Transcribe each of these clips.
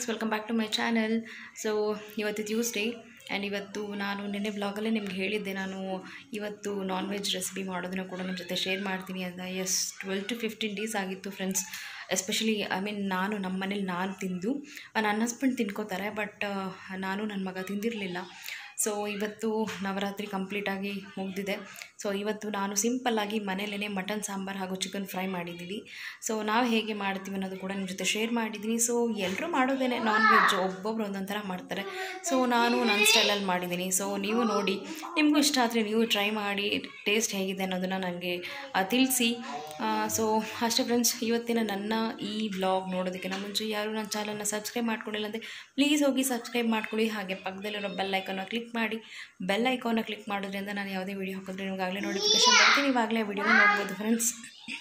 welcome back to my channel so ಇವತ್ತು Tuesday and ಇವತ್ತು ನಾನು ನಿನ್ನೆ ಬ್ಲಾಗಲ್ಲೇ ನಿಮ್ಗೆ ಹೇಳಿದ್ದೆ ನಾನು ಇವತ್ತು ನಾನ್ ವೆಜ್ ರೆಸಿಪಿ ಮಾಡೋದನ್ನ ಕೂಡ ನಿಮ್ಮ ಜೊತೆ ಶೇರ್ ಮಾಡ್ತೀನಿ ಅಂತ as twelve to fifteen days ಆಗಿತ್ತು ಫ್ರೆಂಡ್ಸ್ ಎಸ್ಪೆಷಲಿ ಐ ಮೀನ್ ನಾನು ನಮ್ಮ ಮನೇಲಿ ನಾನು ತಿಂದು ಆ, ನನ್ನ ಹಸ್ಬೆಂಡ್ ತಿನ್ಕೋತಾರೆ ಬಟ್ ನಾನು ನನ್ನ ಮಗ ತಿಂದಿರಲಿಲ್ಲ ಸೊ ಇವತ್ತು ನವರಾತ್ರಿ ಕಂಪ್ಲೀಟಾಗಿ ಮುಗಿದಿದೆ ಸೊ ಇವತ್ತು ನಾನು ಸಿಂಪಲ್ಲಾಗಿ ಮನೇಲೇ ಮಟನ್ ಸಾಂಬಾರು ಹಾಗೂ ಚಿಕನ್ ಫ್ರೈ ಮಾಡಿದ್ದೀವಿ ಸೊ ನಾವು ಹೇಗೆ ಮಾಡ್ತೀವಿ ಅನ್ನೋದು ಕೂಡ ನಿಮ್ಮ ಜೊತೆ ಶೇರ್ ಮಾಡಿದ್ದೀನಿ ಸೊ ಎಲ್ಲರೂ ಮಾಡೋದೇನೆ ನಾನ್ ವೆಜ್ ಒಬ್ಬೊಬ್ರು ಒಂದೊಂದು ಥರ ಮಾಡ್ತಾರೆ ಸೊ ನಾನು ನನ್ನ ಸ್ಟೈಲಲ್ಲಿ ಮಾಡಿದ್ದೀನಿ ಸೊ ನೀವು ನೋಡಿ ನಿಮಗೂ ಇಷ್ಟ ಆದರೆ ನೀವು ಟ್ರೈ ಮಾಡಿ ಟೇಸ್ಟ್ ಹೇಗಿದೆ ಅನ್ನೋದನ್ನು ನನಗೆ ತಿಳಿಸಿ ಸೊ ಅಷ್ಟೇ ಫ್ರೆಂಡ್ಸ್ ಇವತ್ತಿನ ನನ್ನ ಈ ವ್ಲಾಗ್ ನೋಡೋದಕ್ಕಿಂತ ಮುಂಚೆ ಯಾರು ನನ್ನ ಚಾನಲ್ನ ಸಬ್ಸ್ಕ್ರೈಬ್ ಮಾಡ್ಕೊಂಡಿಲ್ಲ ಅಂದರೆ ಪ್ಲೀಸ್ ಹೋಗಿ ಸಬ್ಸ್ಕ್ರೈಬ್ ಮಾಡ್ಕೊಳ್ಳಿ ಹಾಗೆ ಪಕ್ಕದಲ್ಲಿರೋ ಬೆಲ್ ಐಕಾನ್ನ ಕ್ಲಿಕ್ ಮಾಡಿ ಬೆಲ್ ಐಕಾನ್ನ ಕ್ಲಿಕ್ ಮಾಡೋದ್ರಿಂದ ನಾನು ಯಾವುದೇ ವೀಡಿಯೋ ಹಾಕಿದ್ರೆ ನಿಮಗಾಗಲೇ ನೋಟಿಫಿಕೇಶನ್ ಬರ್ತೀನಿ ಇವಾಗಲೇ ವೀಡಿಯೋನ ನೋಡ್ಬೋದು ಫ್ರೆಂಡ್ಸ್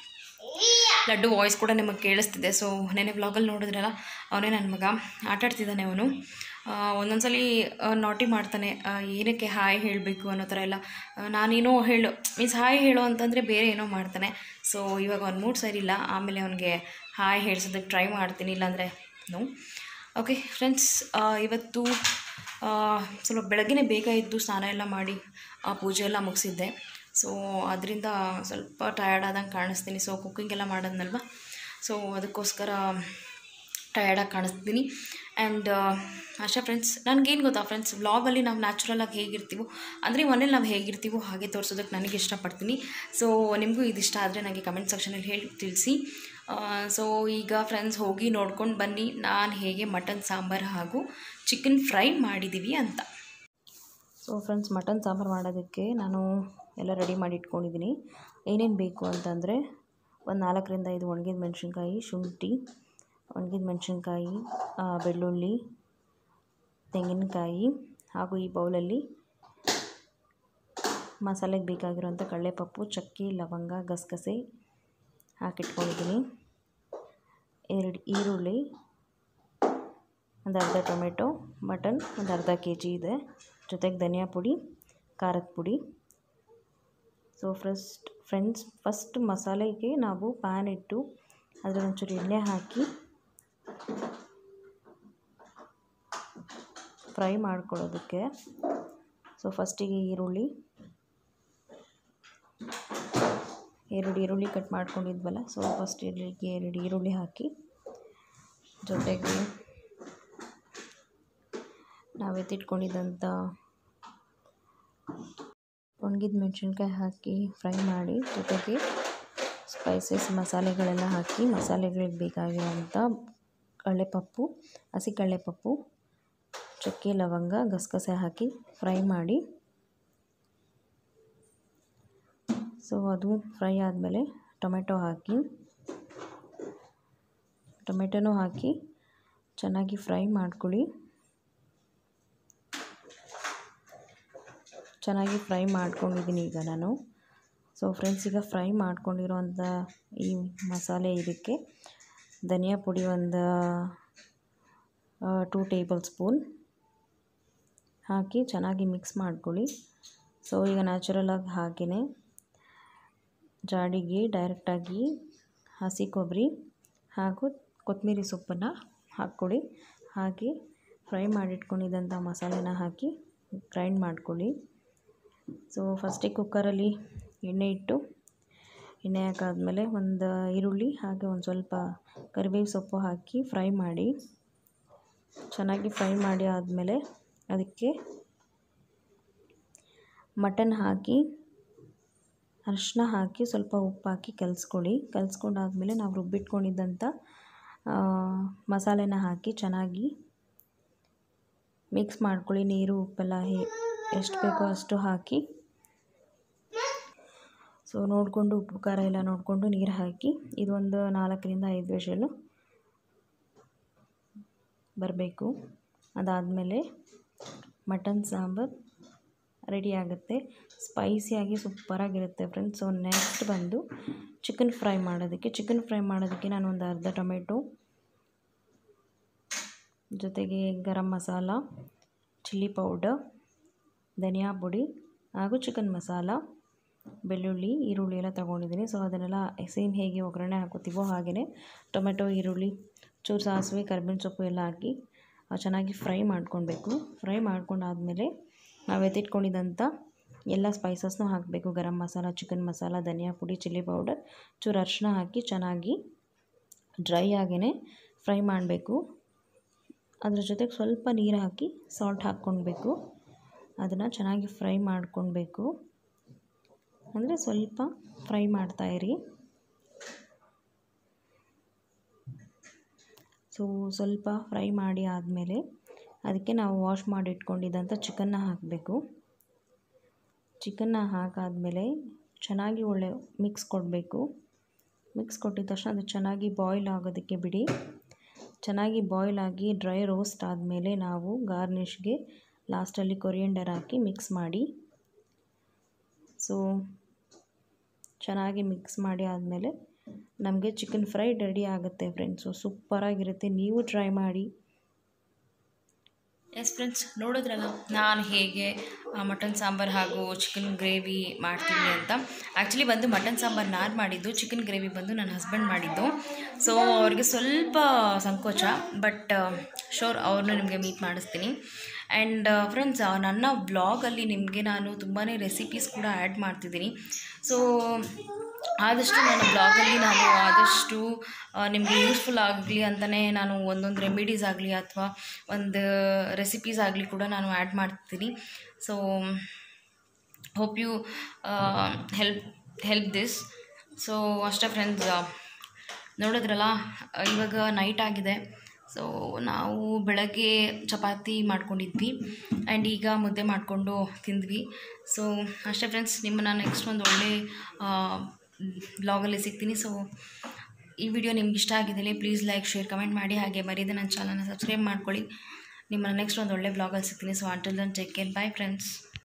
ಲಡ್ಡು ವಾಯ್ಸ್ ಕೂಡ ನಿಮಗೆ ಕೇಳಿಸ್ತಿದೆ ಸೊ ನೆನೆ ವ್ಲಾಗಲ್ಲಿ ನೋಡಿದ್ರಲ್ಲ ಅವನೇ ನನ್ನ ಮಗ ಆಟಾಡ್ತಿದ್ದಾನೆ ಅವನು ಒಂದೊಂದ್ಸಲಿ ನಾಟಿ ಮಾಡ್ತಾನೆ ಆ, ಏನಕ್ಕೆ ಹಾಯ್ ಹೇಳಬೇಕು ಅನ್ನೋ ಥರ ಎಲ್ಲ ಆ, ನಾನೇನೋ ಹೇಳು ಮೀನ್ಸ್ ಹಾಯ್ ಹೇಳು ಅಂತಂದರೆ ಬೇರೆ ಏನೋ ಮಾಡ್ತಾನೆ ಸೊ ಇವಾಗ ಅವ್ನ ಮೂಡ್ ಸರಿ ಇಲ್ಲ ಆಮೇಲೆ ಅವನಿಗೆ ಹಾಯ್ ಹೇಳ್ಸೋದಕ್ಕೆ ಟ್ರೈ ಮಾಡ್ತೀನಿ ಇಲ್ಲಾಂದರೆ ನೋ ಓಕೆ ಫ್ರೆಂಡ್ಸ್ ಇವತ್ತು ಆ, ಸ್ವಲ್ಪ ಬೆಳಗ್ಗೆನೇ ಬೇಗ ಇದ್ದು ಸ್ನಾನ ಎಲ್ಲ ಮಾಡಿ ಆ ಪೂಜೆ ಎಲ್ಲ ಮುಗಿಸಿದ್ದೆ ಸೊ ಅದರಿಂದ ಸ್ವಲ್ಪ ಟಯರ್ಡ್ ಆದಂಗೆ ಕಾಣಿಸ್ತೀನಿ ಸೊ ಕುಕ್ಕಿಂಗ್ ಎಲ್ಲ ಮಾಡೋದ್ನಲ್ವ ಸೊ ಅದಕ್ಕೋಸ್ಕರ ಟಯರ್ಡಾಗಿ ಕಾಣಿಸ್ತೀನಿ ಆ್ಯಂಡ್ ಅಷ್ಟೇ ಫ್ರೆಂಡ್ಸ್ ನನಗೇನು ಗೊತ್ತಾ ಫ್ರೆಂಡ್ಸ್ ವ್ಲಾಗಲ್ಲಿ ನಾವು ನ್ಯಾಚುರಲಾಗಿ ಹೇಗಿರ್ತೀವೋ ಅಂದರೆ ಮನೇಲಿ ನಾವು ಹೇಗಿರ್ತೀವೋ ಹಾಗೆ ತೋರಿಸೋದಕ್ಕೆ ನನಗೆ ಇಷ್ಟಪಡ್ತೀನಿ ಸೊ ನಿಮಗೂ ಇದಿಷ್ಟ ಆದರೆ ನನಗೆ ಕಮೆಂಟ್ ಸೆಕ್ಷನಲ್ಲಿ ಹೇಳಿ ತಿಳಿಸಿ ಸೊ ಈಗ ಫ್ರೆಂಡ್ಸ್ ಹೋಗಿ ನೋಡ್ಕೊಂಡು ಬನ್ನಿ ನಾನು ಹೇಗೆ ಮಟನ್ ಸಾಂಬಾರು ಹಾಗೂ ಚಿಕನ್ ಫ್ರೈ ಮಾಡಿದ್ದೀವಿ ಅಂತ ಸೊ ಫ್ರೆಂಡ್ಸ್ ಮಟನ್ ಸಾಂಬಾರು ಮಾಡೋದಕ್ಕೆ ನಾನು ಎಲ್ಲ ರೆಡಿ ಮಾಡಿ ಇಟ್ಕೊಂಡಿದ್ದೀನಿ ಏನೇನು ಬೇಕು ಅಂತಂದರೆ ಒಂದು ನಾಲ್ಕರಿಂದ ಐದು ಒಣಗಿದ ಮೆಣಸಿನ್ಕಾಯಿ ಶುಂಠಿ ಒಣಗಿದ ಮೆಣಸಿನ್ಕಾಯಿ ಆ, ಬೆಳ್ಳುಳ್ಳಿ ತೆಂಗಿನಕಾಯಿ ಹಾಗೂ ಈ ಬೌಲಲ್ಲಿ ಮಸಾಲೆಗೆ ಬೇಕಾಗಿರೋಂಥ ಕಡಲೆಪಪ್ಪು ಚಕ್ಕೆ ಲವಂಗ ಗಸಗಸೆ ಹಾಕಿಟ್ಕೊಂಡಿದ್ದೀನಿ ಎರಡು ಈರುಳ್ಳಿ ಒಂದು ಅರ್ಧ ಟೊಮೆಟೊ ಮಟನ್ ಒಂದು ಅರ್ಧ ಕೆ ಜಿ ಇದೆ ಜೊತೆಗೆ ಧನಿಯಾ ಪುಡಿ ಖಾರದ ಪುಡಿ ಸೊ ಫಸ್ಟ್ ಫ್ರೆಂಡ್ಸ್ ಫಸ್ಟ್ ಮಸಾಲೆಗೆ ನಾವು ಪ್ಯಾನ್ ಇಟ್ಟು ಅದರಲ್ಲಿ ಒಂಚೂರು ಎಣ್ಣೆ ಹಾಕಿ ಫ್ರೈ ಮಾಡ್ಕೊಳ್ಳೋದಕ್ಕೆ ಸೊ ಫಸ್ಟಿಗೆ ಈರುಳ್ಳಿ ಎರಡು ಈರುಳ್ಳಿ ಕಟ್ ಮಾಡ್ಕೊಂಡಿದ್ವಲ್ಲ ಸೊ ಫಸ್ಟ್ ಇಲ್ಲಿಗೆ ಎರಡು ಈರುಳ್ಳಿ ಹಾಕಿ ಜೊತೆಗೆ ನಾವು ಎತ್ತಿಟ್ಕೊಂಡಿದ್ದಂಥ ಒಣಗಿದ ಮೆಣಸಿನ್ಕಾಯಿ ಹಾಕಿ ಫ್ರೈ ಮಾಡಿ ಜೊತೆಗೆ ಸ್ಪೈಸಸ್ ಮಸಾಲೆಗಳೆಲ್ಲ ಹಾಕಿ ಮಸಾಲೆಗಳಿಗೆ ಬೇಕಾಗಿರೋಂಥ ಕಡಲೆಪಪ್ಪು ಹಸಿ ಕಡಲೆಪಪ್ಪು ಚಕ್ಕೆ ಲವಂಗ ಗಸಗಸೆ ಹಾಕಿ ಫ್ರೈ ಮಾಡಿ ಸೊ ಅದು ಫ್ರೈ ಆದಮೇಲೆ ಟೊಮೆಟೊ ಹಾಕಿ ಟೊಮೆಟೊನೂ ಹಾಕಿ ಚೆನ್ನಾಗಿ ಫ್ರೈ ಮಾಡ್ಕೊಳ್ಳಿ ಚೆನ್ನಾಗಿ ಫ್ರೈ ಮಾಡ್ಕೊಂಡಿದ್ದೀನಿ ಈಗ ನಾನು ಸೊ ಫ್ರೆಂಡ್ಸ್ ಈಗ ಫ್ರೈ ಮಾಡ್ಕೊಂಡಿರೋಂಥ ಈ ಮಸಾಲೆ ಇದಕ್ಕೆ ಧನಿಯಾ ಪುಡಿ ಒಂದು ಟೂ ಟೇಬಲ್ ಸ್ಪೂನ್ ಹಾಕಿ ಚೆನ್ನಾಗಿ ಮಿಕ್ಸ್ ಮಾಡ್ಕೊಳ್ಳಿ ಸೊ ಈಗ ನ್ಯಾಚುರಲಾಗಿ ಹಾಗೆಯೇ ಜಾಡಿಗೆ ಡೈರೆಕ್ಟಾಗಿ ಹಸಿ ಕೊಬ್ಬರಿ ಹಾಗೂ ಕೊತ್ತಂಬರಿ ಸೊಪ್ಪನ್ನು ಹಾಕ್ಕೊಳ್ಳಿ ಹಾಕಿ ಫ್ರೈ ಮಾಡಿಟ್ಕೊಂಡಿದ್ದಂಥ ಮಸಾಲೆನ ಹಾಕಿ ಗ್ರೈಂಡ್ ಮಾಡ್ಕೊಳ್ಳಿ ಸೊ ಫಸ್ಟಿಗೆ ಕುಕ್ಕರಲ್ಲಿ ಎಣ್ಣೆ ಇಟ್ಟು ಎಣ್ಣೆ ಹಾಕಾದ್ಮೇಲೆ ಒಂದು ಈರುಳ್ಳಿ ಹಾಗೆ ಒಂದು ಸ್ವಲ್ಪ ಕರಿಬೇವು ಸೊಪ್ಪು ಹಾಕಿ ಫ್ರೈ ಮಾಡಿ ಚೆನ್ನಾಗಿ ಫ್ರೈ ಮಾಡಿ ಆದಮೇಲೆ ಅದಕ್ಕೆ ಮಟನ್ ಹಾಕಿ ಅರಿಶಿನ ಹಾಕಿ ಸ್ವಲ್ಪ ಉಪ್ಪು ಹಾಕಿ ಕಲಿಸ್ಕೊಳ್ಳಿ ಕಲಿಸ್ಕೊಂಡಾದ್ಮೇಲೆ ನಾವು ರುಬ್ಬಿಟ್ಕೊಂಡಿದ್ದಂಥ ಆ, ಮಸಾಲೆನ ಹಾಕಿ ಚೆನ್ನಾಗಿ ಮಿಕ್ಸ್ ಮಾಡ್ಕೊಳ್ಳಿ ನೀರು ಉಪ್ಪೆಲ್ಲ ಹೇ ಎಷ್ಟು ಬೇಕೋ ಅಷ್ಟು ಹಾಕಿ ಸೊ ನೋಡಿಕೊಂಡು ಉಪ್ಪು ಖಾರ ಎಲ್ಲ ನೋಡಿಕೊಂಡು ನೀರು ಹಾಕಿ ಇದೊಂದು ನಾಲ್ಕರಿಂದ ಐದು ವಿಷಲು ಬರಬೇಕು ಅದಾದಮೇಲೆ ಮಟನ್ ಸಾಂಬಾರು ರೆಡಿ ಆಗುತ್ತೆ ಸ್ಪೈಸಿಯಾಗಿ ಸೂಪರಾಗಿರುತ್ತೆ ಫ್ರೆಂಡ್ಸ್ ಸೊ ನೆಕ್ಸ್ಟ್ ಬಂದು ಚಿಕನ್ ಫ್ರೈ ಮಾಡೋದಕ್ಕೆ ಚಿಕನ್ ಫ್ರೈ ಮಾಡೋದಕ್ಕೆ ನಾನು ಒಂದು ಅರ್ಧ ಟೊಮೆಟೊ ಜೊತೆಗೆ ಗರಂ ಮಸಾಲ ಚಿಲ್ಲಿ ಪೌಡರ್ ಧನಿಯಾ ಪುಡಿ ಹಾಗೂ ಚಿಕನ್ ಮಸಾಲ ಬೆಳ್ಳುಳ್ಳಿ ಈರುಳ್ಳಿ ಎಲ್ಲ ತೊಗೊಂಡಿದ್ದೀನಿ ಸೊ ಅದನ್ನೆಲ್ಲ ಸೇಮ್ ಹೇಗೆ ಒಗ್ಗರಣೆ ಹಾಕೋತೀವೋ ಹಾಗೆಯೇ ಟೊಮೆಟೊ ಈರುಳ್ಳಿ ಚೂರು ಸಾಸಿವೆ ಕರ್ಬೇವಿನ ಸೊಪ್ಪು ಎಲ್ಲ ಹಾಕಿ ಆ, ಚೆನ್ನಾಗಿ ಫ್ರೈ ಮಾಡ್ಕೊಳ್ಬೇಕು ಫ್ರೈ ಮಾಡ್ಕೊಂಡಾದಮೇಲೆ ನಾವು ಎತ್ತಿಟ್ಕೊಂಡಿದ್ದಂಥ ಎಲ್ಲ ಸ್ಪೈಸಸ್ನೂ ಹಾಕಬೇಕು ಗರಂ ಮಸಾಲ ಚಿಕನ್ ಮಸಾಲ ಧನಿಯಾ ಪುಡಿ ಚಿಲ್ಲಿ ಪೌಡರ್ ಚೂರು ಅರಿಶಿನ ಹಾಕಿ ಚೆನ್ನಾಗಿ ಡ್ರೈ ಆಗೇ ಫ್ರೈ ಮಾಡಬೇಕು ಅದ್ರ ಜೊತೆಗೆ ಸ್ವಲ್ಪ ನೀರು ಹಾಕಿ ಸಾಲ್ಟ್ ಹಾಕ್ಕೊಳ್ಬೇಕು ಅದನ್ನು ಚೆನ್ನಾಗಿ ಫ್ರೈ ಮಾಡ್ಕೊಳ್ಬೇಕು ಅಂದರೆ ಸ್ವಲ್ಪ ಫ್ರೈ ಮಾಡ್ತಾಯಿರಿ ಸೊ ಸ್ವಲ್ಪ ಫ್ರೈ ಮಾಡಿ ಆದಮೇಲೆ ಅದಕ್ಕೆ ನಾವು ವಾಶ್ ಮಾಡಿ ಇಟ್ಕೊಂಡಿದ್ದಂಥ ಚಿಕನ್ನ ಹಾಕಬೇಕು ಚಿಕನ್ನ ಹಾಕಾದ್ಮೇಲೆ ಚೆನ್ನಾಗಿ ಒಳ್ಳೆ ಮಿಕ್ಸ್ ಕೊಡಬೇಕು ಮಿಕ್ಸ್ ಕೊಟ್ಟಿದ ತಕ್ಷಣ ಅದು ಚೆನ್ನಾಗಿ ಬಾಯ್ಲ್ ಆಗೋದಕ್ಕೆ ಬಿಡಿ ಚೆನ್ನಾಗಿ ಬಾಯ್ಲ್ ಆಗಿ ಡ್ರೈ ರೋಸ್ಟ್ ಆದಮೇಲೆ ನಾವು ಗಾರ್ನಿಷ್ಗೆ ಲಾಸ್ಟಲ್ಲಿ ಕೊರಿಯಂಡರ್ ಹಾಕಿ ಮಿಕ್ಸ್ ಮಾಡಿ ಸೊ ಚೆನ್ನಾಗಿ ಮಿಕ್ಸ್ ಮಾಡಿ ಆದಮೇಲೆ ನಮಗೆ ಚಿಕನ್ ಫ್ರೈ ರೆಡಿ ಆಗುತ್ತೆ ಫ್ರೆಂಡ್ಸು ಸೂಪರಾಗಿರುತ್ತೆ ನೀವು ಟ್ರೈ ಮಾಡಿ ಎಸ್ ಫ್ರೆಂಡ್ಸ್ ನೋಡಿದ್ರಲ್ಲ ನಾನು ಹೇಗೆ ಮಟನ್ ಸಾಂಬಾರು ಹಾಗೂ ಚಿಕನ್ ಗ್ರೇವಿ ಮಾಡ್ತೀನಿ ಅಂತ ಆ್ಯಕ್ಚುಲಿ ಬಂದು ಮಟನ್ ಸಾಂಬಾರು ನಾನು ಮಾಡಿದ್ದು ಚಿಕನ್ ಗ್ರೇವಿ ಬಂದು ನನ್ನ ಹಸ್ಬೆಂಡ್ ಮಾಡಿದ್ದು ಸೊ ಅವ್ರಿಗೆ ಸ್ವಲ್ಪ ಸಂಕೋಚ ಬಟ್ ಶೋರ್ ಅವ್ರನ್ನ ನಿಮಗೆ ಮೀಟ್ ಮಾಡಿಸ್ತೀನಿ ಆ್ಯಂಡ್ ಫ್ರೆಂಡ್ಸ್ ನನ್ನ ವ್ಲಾಗಲ್ಲಿ ನಿಮಗೆ ನಾನು ತುಂಬಾ ರೆಸಿಪೀಸ್ ಕೂಡ ಆ್ಯಡ್ ಮಾಡ್ತಿದ್ದೀನಿ ಸೊ ಆದಷ್ಟು ನನ್ನ ಬ್ಲಾಗಲ್ಲಿ ನಾನು ಆದಷ್ಟು ನಿಮಗೆ ಯೂಸ್ಫುಲ್ ಆಗಲಿ ಅಂತಲೇ ನಾನು ಒಂದೊಂದು ರೆಮಿಡೀಸ್ ಆಗಲಿ ಅಥವಾ ಒಂದು ರೆಸಿಪೀಸ್ ಆಗಲಿ ಕೂಡ ನಾನು ಆ್ಯಡ್ ಮಾಡ್ತೀನಿ so hope you help help this so ಅಷ್ಟೇ ಫ್ರೆಂಡ್ಸ್ ನೋಡಿದ್ರಲ್ಲ ಇವಾಗ ನೈಟ್ ಆಗಿದೆ ಸೊ ನಾವು ಬೆಳಗ್ಗೆ ಚಪಾತಿ ಮಾಡ್ಕೊಂಡಿದ್ವಿ ಆ್ಯಂಡ್ ಈಗ ಮುದ್ದೆ ಮಾಡಿಕೊಂಡು ತಿಂದ್ವಿ ಸೊ ಅಷ್ಟೇ ಫ್ರೆಂಡ್ಸ್ ನಿಮ್ಮನ್ನು ನೆಕ್ಸ್ಟ್ ಒಂದು ಒಳ್ಳೆ ಬ್ಲಾಗಲ್ಲಿ ಸಿಗ್ತೀನಿ ಸೊ ಈ ವಿಡಿಯೋ ನಿಮ್ಗೆ ಇಷ್ಟ ಆಗಿದ್ದಲ್ಲಿ ಪ್ಲೀಸ್ ಲೈಕ್ ಶೇರ್ ಕಮೆಂಟ್ ಮಾಡಿ ಹಾಗೆ ಮರೀದೆ ನನ್ನ ಚಾನಲ್ನ ಸಬ್ಸ್ಕ್ರೈಬ್ ಮಾಡ್ಕೊಳ್ಳಿ ನಿಮ್ಮನ್ನು ನೆಕ್ಸ್ಟ್ ಒಂದು ಒಳ್ಳೆ ಬ್ಲಾಗಲ್ಲಿ ಸಿಗ್ತೀನಿ so until then take care bye friends